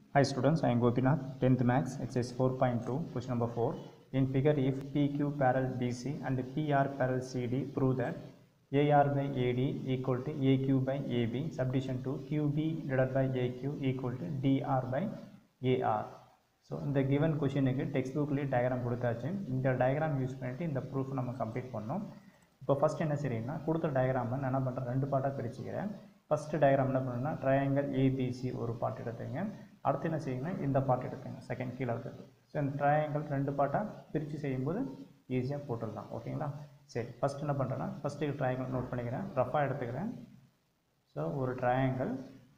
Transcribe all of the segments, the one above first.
Hi students, I am Gopinath, 10th Max, exercise 4.2, question number 4. In figure, if PQ parallel BC and PR parallel CD, prove that AR by AD equal to AQ by AB, subdivision to QB divided by AQ equal to DR by AR. So இந்த given கொஷினுக்கு text புக்லேயே diagram கொடுத்தாச்சு இந்த diagram use பண்ணிட்டு இந்த proof நம்ம complete பண்ணோம் இப்போ ஃபஸ்ட் என்ன செய்றீங்கன்னா கொடுத்த டயக்ராமை நான் என்ன பண்ணுறேன் ரெண்டு பார்ட்டாக பிரிச்சுக்கிறேன் ஃபஸ்ட்டு டயக்ராம் என்ன பண்ணுன்னா ட்ரையாங்கல் ஏபிசி ஒரு பார்ட் எடுத்துங்க அடுத்து என்ன செய்யுங்கன்னா இந்த பார்ட் எடுத்துங்க செகண்ட் கீழே இருக்கிறது ஸோ இந்த ட்ரையாங்கல் ரெண்டு பார்ட்டாக பிரித்து செய்யும்போது ஈஸியாக போட்டுடலாம் ஓகேங்களா சரி ஃபஸ்ட் என்ன பண்ணுறேன்னா ஃபஸ்ட்டு ட்ரையாங்கல் நோட் பண்ணிக்கிறேன் ரஃபாக எடுத்துக்கிறேன் ஸோ ஒரு triangle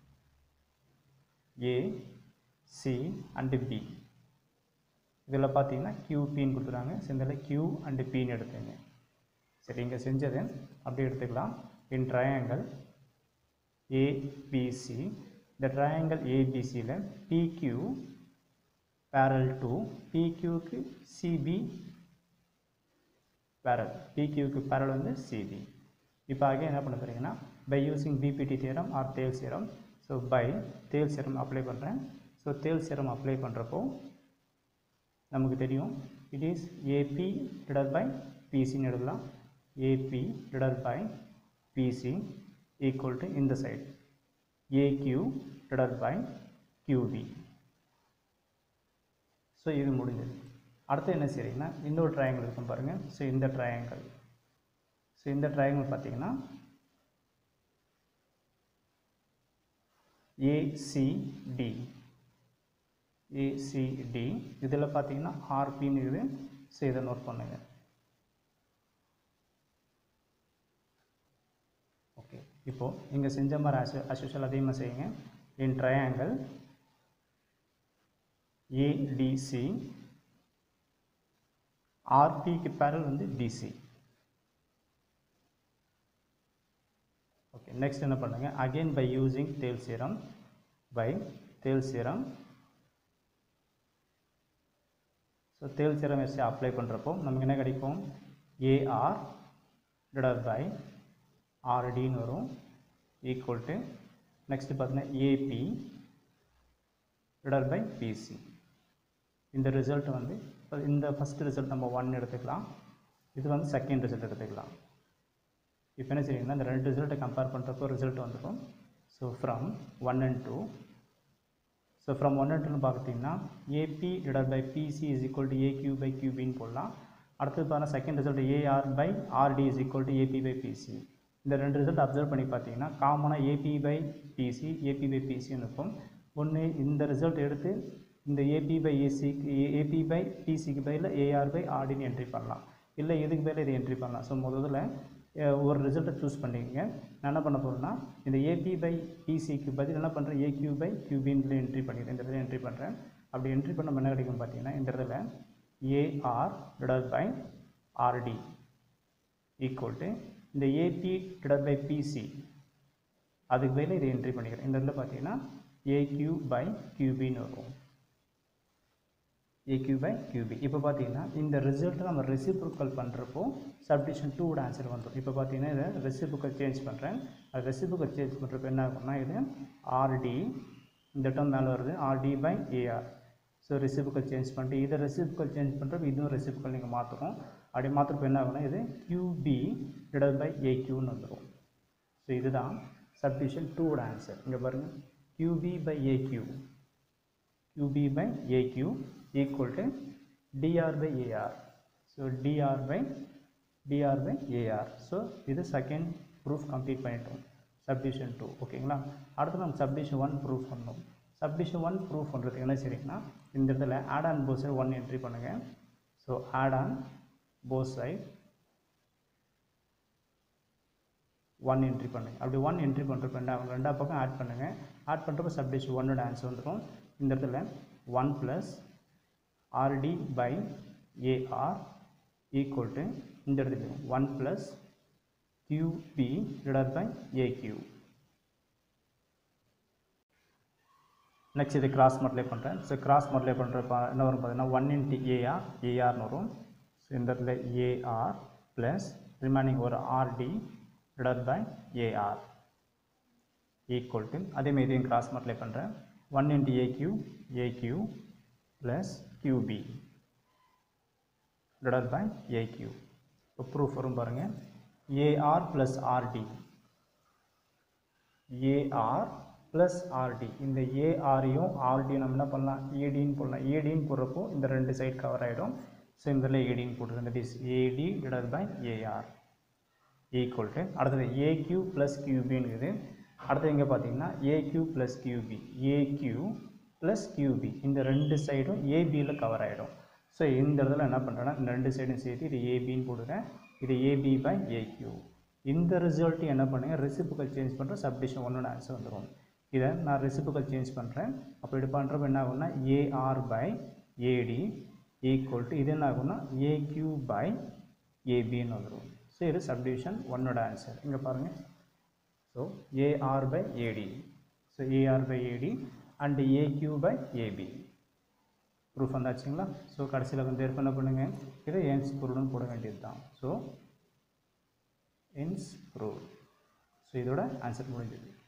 A C and B இதில் பார்த்தீங்கன்னா கியூபின்னு கொடுத்துருக்காங்க ஸோ இதில் கியூ அண்டு பின்னு எடுத்துங்க சரி இங்கே செஞ்சது அப்படி எடுத்துக்கலாம் இன் ட்ரையாங்கல் ஏபிசி இந்த ட்ரையாங்கல் ஏபிசியில் பிக்யூ பேரல் டு பிக்யூக்கு சிபி பேரல் பிக்யூக்கு பேரல் வந்து சிபி இப்போ ஆகிய என்ன பண்ண போகிறீங்கன்னா by using BPT theorem or Thales theorem so by Thales theorem apply பண்ணுறேன் ஸோ தேல் சீரம் அப்ளை பண்ணுறப்போ நமக்கு தெரியும் it is AB divided by பிசின்னு எழுதலாம் AB divided by BC equal to இந்த side AQ divided by QB so இது முடிஞ்சது அடுத்து என்ன செய்றீங்கன்னா இன்னொரு ட்ரையாங்கிள் இருக்கும் பாருங்கள் ஸோ இந்த ட்ரையாங்கிள் ஸோ இந்த ட்ரையாங்கிள் பார்த்தீங்கன்னா ஏசிடி ஏசிடி இதில் பார்த்தீங்கன்னா ஆர்பின்னு இருக்குது ஸோ இதை நோட் பண்ணுங்க ஓகே இப்போது இங்கே செஞ்ச மாதிரி அசு அசுஷல் அதே மாதிரி செய்யுங்க இன் ட்ரையாங்கிள் ஏடிசி ஆர்பிக்கு பேரல் வந்து டிசி ஓகே நெக்ஸ்ட் என்ன பண்ணுங்க again by using Thales theorem by Thales theorem so Thales theorem எஸ்ஸை அப்ளை பண்ணுறப்போ நமக்கு என்ன கிடைக்கும் ஏஆர் டிவைட் பை ஆர்டின்னு வரும் ஈக்குவல் டு நெக்ஸ்ட்டு பார்த்தீங்கன்னா ஏபி டிவைட் பை பிசி இந்த ரிசல்ட் வந்து இந்த ஃபஸ்ட் ரிசல்ட் நம்ம ஒன் எடுத்துக்கலாம் இது வந்து செகண்ட் ரிசல்ட் எடுத்துக்கலாம் இப்போ என்ன செய்யுங்கன்னா இந்த ரெண்டு ரிசல்ட்டை கம்பேர் பண்ணுறப்போ ரிசல்ட் வந்துடும் so from one and two so from one and டூன்னு பார்த்தீங்கன்னா AB divide by BC is equal to AQ by கியூபின்னு போடலாம் அடுத்தது பார்த்தீங்கன்னா second result AR by RD is equal to AB by BC இந்த ரெண்டு ரிசல்ட் அப்சர்வ் பண்ணி பார்த்தீங்கன்னா காமனாக AB by BC AB by பிசின்னு இருக்கும் ஒன்று இந்த ரிசல்ட் எடுத்து இந்த ஏபி பை ஏசிக்கு ஏபி பை பிசிக்கு பதில் ஏஆர் பை ஆர்டின்னு என்ட்ரி பண்ணலாம் இல்லை இதுக்கு பதில் இதை என்ட்ரி பண்ணலாம் ஸோ முதல்ல ஒரு ரிசல்ட்டை சூஸ் பண்ணிக்கங்க நான் என்ன பண்ண போகிறேன்னா இந்த ஏபி பை பிசிக்கு பதில் என்ன பண்ணுறேன் ஏக்யூ பை கியூபின்ல என்ட்ரி பண்ணிக்கிறேன் இந்த இடத்துல என்ட்ரி பண்ணுறேன் அப்படி என்ட்ரி பண்ண என்ன கிடைக்கும் பார்த்தீங்கன்னா இந்த இடத்துல AR divide by RD equal to இந்த ஏபி டிவைட் பை பிசி அதுக்கு பதில் இதை என்ட்ரி பண்ணிக்கிறேன் இந்த இடத்துல பார்த்தீங்கன்னா ஏக்யூ பை கியூபின்னு வரும் ஏக்யூ பை கியூபி இப்போ பார்த்தீங்கன்னா இந்த ரிசல்ட்டை நம்ம ரெசிப்ரோக்கல் பண்ணுறப்போ சப்டிஷன் டூவோட ஆன்சர் வந்துடும் இப்போ பார்த்தீங்கன்னா இதை ரெசிப்ரோக்கல் சேஞ்ச் பண்ணுறேன் அது ரெசிப்ரோக்கல் சேஞ்ச் பண்ணுறப்போ என்ன ஆகும்னா இது ஆர்டி இந்த டேர்ம் மேலே வருது RD by AR so reciprocal change பண்ணிட்டு இதை ரெசிப்ரோக்கல் சேஞ்ச் பண்ணுறப்போ இதுவும் ரெசிப்ரோக்கல் நீங்கள் மாற்றணும் அப்படி மாற்றுறப்போ என்ன ஆகும்னா இது கியூபி டிவைட் பை ஏக்யூன்னு வந்துடும் ஸோ இதுதான் சப்டிஷன் டூவோட ஆன்சர் இங்கே பாருங்கள் QB by AQ QB by AQ equal to DR by AR. So DR by DR by AR. So இது second proof complete பண்ணிட்டோம் subdivision 2 ஓகேங்களா அடுத்து நம்ம subdivision 1 proof பண்ணணும் subdivision 1 proof பண்ணுறதுக்கு என்ன சரிங்கன்னா இந்த இடத்துல add on both side 1 entry பண்ணுங்க so add on both side one entry பண்ணுங்க அப்படி ஒன் என்ட்ரி பண்ணுறப்ப என்ன ஆகும் ரெண்டா பக்கம் ஆட் பண்ணுங்கள் ஆட் பண்ணுறப்ப சப்டிஷன் ஒன்னோட ஆன்சர் வந்துடும் இந்த இடத்துல one plus RD by AR equal to இந்த இடத்துல one plus QB divide by AQ next இது கிராஸ் மல்டிப்ளை பண்ணுறேன் ஸோ கிராஸ் மல்டிப்ளை பண்ணுறப்ப என்ன வரும் பார்த்தீங்கன்னா ஒன் இன்ட்டு ஏஆர் ஏஆர்னு வரும் ஸோ இந்த இடத்துல ஏஆர் ப்ளஸ் ரிமைனிங் ஒரு RD divide by AR equal to அதேமாதிரி இதையும் கிராஸ் மல்டிப்ளை பண்ணுறேன் one into AQ AQ plus QB divided by AQ இப்போ ப்ரூஃப் வரும் பாருங்கள் AR plus RD AR plus RD இந்த ஏஆரையும் ஆர்டியும் நம்ம என்ன பண்ணலாம் ஏடின்னு போடலாம் ஏடின்னு போடுறப்போ இந்த ரெண்டு சைடு கவர் ஆகிடும் ஸோ இந்த இதில் ஏடின்னு போட்டுருங்க that is AD divide by AR equal to அடுத்தது ஏக்யூ ப்ளஸ் கியூபின்னு அடுத்தது இங்கே பார்த்தீங்கன்னா AQ plus QB AQ plus QB இந்த ரெண்டு சைடும் ஏபியில் கவர் ஆகிடும் ஸோ இந்த இடத்துல என்ன பண்ணுறேன்னா இந்த ரெண்டு சைடும் சேர்த்து இது ஏபின்னு போடுறேன் இது ஏபி பை ஏக்யூ இந்த ரிசல்ட் என்ன பண்ணுங்க ரெசிப்புகள் சேஞ்ச் பண்ணுற சப்டிஷன் ஒன்னோட ஆன்சர் வந்துடும் இதை நான் ரெசிப்புகள் சேஞ்ச் பண்ணுறேன் அப்போ இது பண்ணுறப்ப என்ன ஆகும்னா AR by AD equal to இது என்ன ஆகும்னா ஏக்யூ பை ஏபின்னு வந்துடும் ஸோ இது சப்டிவிஷன் ஒன்னோட ஆன்சர் இங்கே பாருங்கள் so AR by AD so AR by AD and AQ by AB proof வந்தாச்சுங்களா ஸோ கடைசியில் வந்து என்ன பண்ணுங்கள் இதை என்ஸ் ப்ரூவ்னு போட வேண்டியது தான் ஸோ என்ஸ் ப்ரூவ் ஸோ இதோட ஆன்சர் முடிஞ்சது